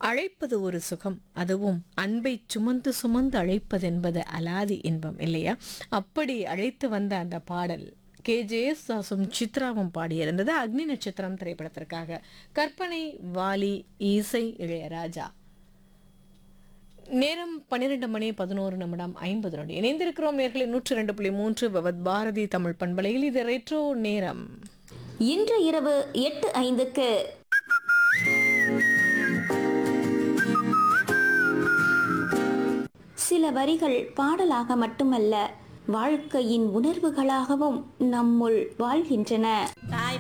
அழைப்பது ஒரு சுகம் அதுவும் அன்பை சுமந்து சுமந்து அழைப்பது என்பது அலாதி இன்பம் இல்லையா அப்படி அழைத்து வந்த அந்த பாடல் கே ஜெயசுதாசும் சித்ராவும் பாடியிருந்தது அக்னி நட்சத்திரம் திரைப்படத்திற்காக கற்பனை வாலி இசை இளையராஜா நேரம் பன்னிரெண்டு மணி பதினோரு நிமிடம் ஐம்பது நொடி இணைந்திருக்கிறோம் நேர்களை நூற்றி ரெண்டு புள்ளி மூன்று பவத் பாரதி தமிழ் பண்பலையில் இது ரெட்ரோ நேரம் இன்று இரவு எட்டு ஐந்துக்கு சில வரிகள் பாடலாக மட்டுமல்ல வாழ்க்கையின் உணர்வுகளாகவும் நம்முள் வாழ்கின்றன தாய்